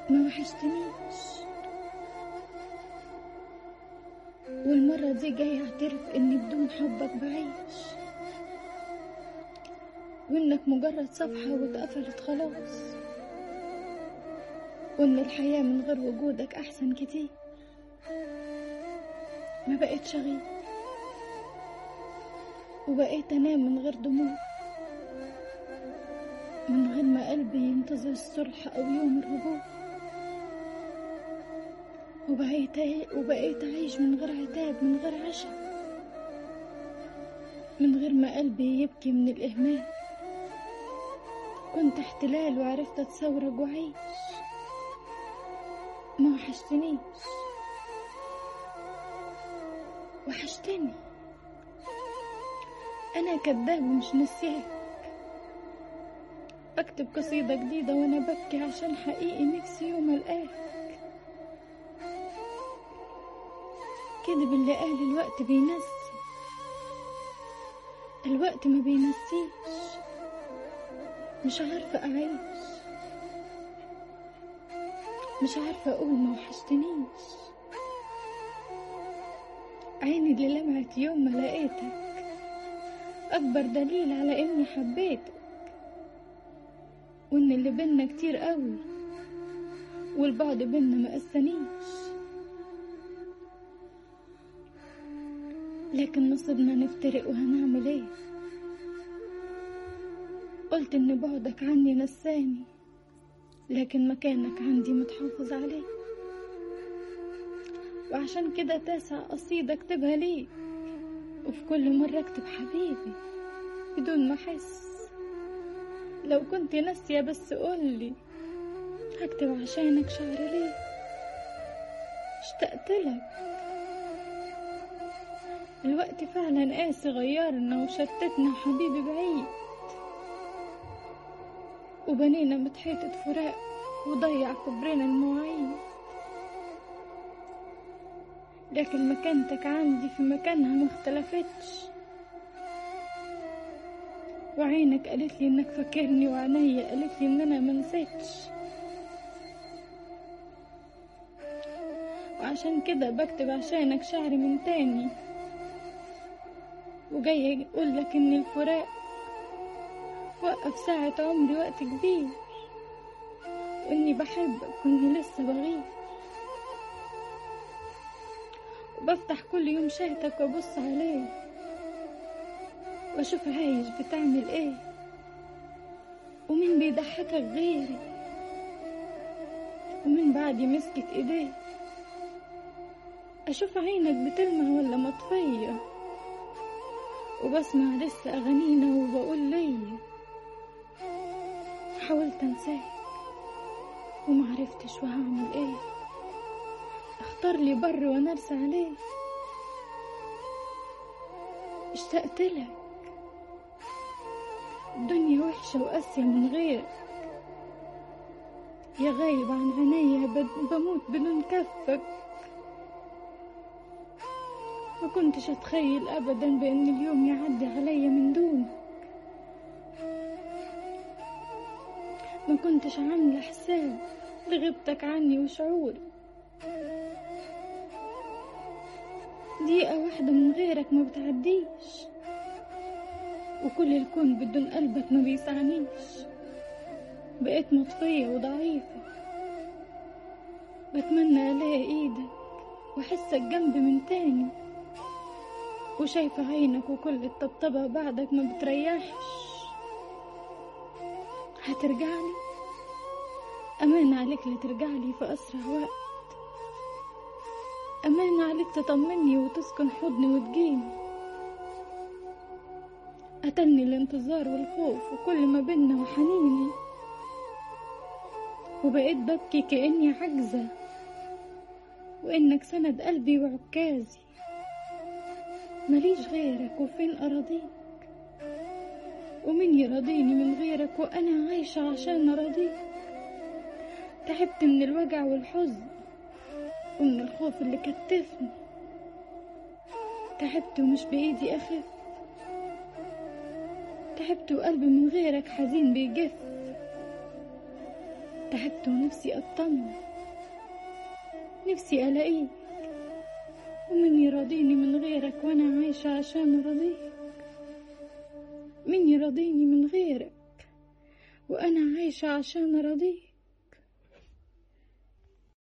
ما وحشتنيش والمرة دي جاي اعترف اني بدون حبك بعيش وانك مجرد صفحة واتقفلت خلاص وان الحياة من غير وجودك احسن كتير ما بقيتش غير وبقيت انام من غير دموع من غير ما قلبي ينتظر الصلح او يوم الرجوع وبقيت وبقيت أعيش من غير عتاب من غير عشم من غير ما قلبي يبكي من الإهمال كنت احتلال وعرفت أتصورك وأعيش ما وحشتنيش وحشتني أنا كداب ومش نسياك بكتب قصيدة جديدة وأنا ببكي عشان حقيقي نفسي يوم ألقاك كذب اللي قال الوقت بينسي الوقت ما بينسيش مش عارفة أعيش مش عارفة أقول ما وحشتنيش عيني اللي لمعت يوم ما لقيتك أكبر دليل على إني حبيتك وإن اللي بينا كتير قوي والبعد بينا ما قسانيش لكن نصيبنا نفترق وهنعمل ايه قلت ان بعدك عني نساني لكن مكانك عندي متحافظ عليه وعشان كده تاسع قصيدة اكتبها ليك وفي كل مرة اكتب حبيبي بدون ما احس لو كنت ناسية بس قولي هكتب عشانك شعر ليه اشتقت لك الوقت فعلا قاسي غيرنا وشتتنا حبيبي بعيد وبنينا متحيطة فراق وضيع كبرنا المواعيد لكن مكانتك عندي في مكانها ما اختلفتش وعينك قالت لي انك فاكرني وعينيا قالت لي ان انا منسيتش وعشان كده بكتب عشانك شعر من تاني وجاي اقول لك ان الفراق وقف ساعة عمري وقت كبير واني بحبك واني لسه بغير وبفتح كل يوم شهتك وابص عليه واشوف عايش بتعمل ايه ومين بيضحكك غيري ومن بعد مسكت ايديه اشوف عينك بتلمع ولا مطفيه وبسمع لسه أغانينا وبقول ليا حاولت أنساك ومعرفتش وهعمل ايه اختار لي بر وانا ارسى عليه اشتقت لك الدنيا وحشة وقاسية من غيرك يا غايب عن عينيا بموت بدون كفك ما كنتش اتخيل ابدا بان اليوم يعدي عليا من دونك ما كنتش عاملة حساب لغيبتك عني وشعوري دقيقة واحدة من غيرك ما بتعديش وكل الكون بدون قلبك ما بيسعنيش بقيت مطفية وضعيفة بتمنى الاقي ايدك واحسك جنبي من تاني وشايفة عينك وكل الطبطبة بعدك ما بتريحش هترجعلي أمان عليك لترجعلي في أسرع وقت أمان عليك تطمني وتسكن حضني وتجيني قتلني الانتظار والخوف وكل ما بينا وحنيني وبقيت ببكي كأني عجزة وإنك سند قلبي وعكازي ماليش غيرك وفين أراضيك ومين يراضيني من غيرك وأنا عايشة عشان أراضيك تعبت من الوجع والحزن ومن الخوف اللي كتفني تعبت ومش بإيدي أخف تعبت وقلبي من غيرك حزين بيجف تعبت ونفسي أطمن نفسي ألاقيك ومن يراضيني من غيرك وأنا عايشة عشان أراضيك مين يراضيني من غيرك وأنا عايشة عشان أراضيك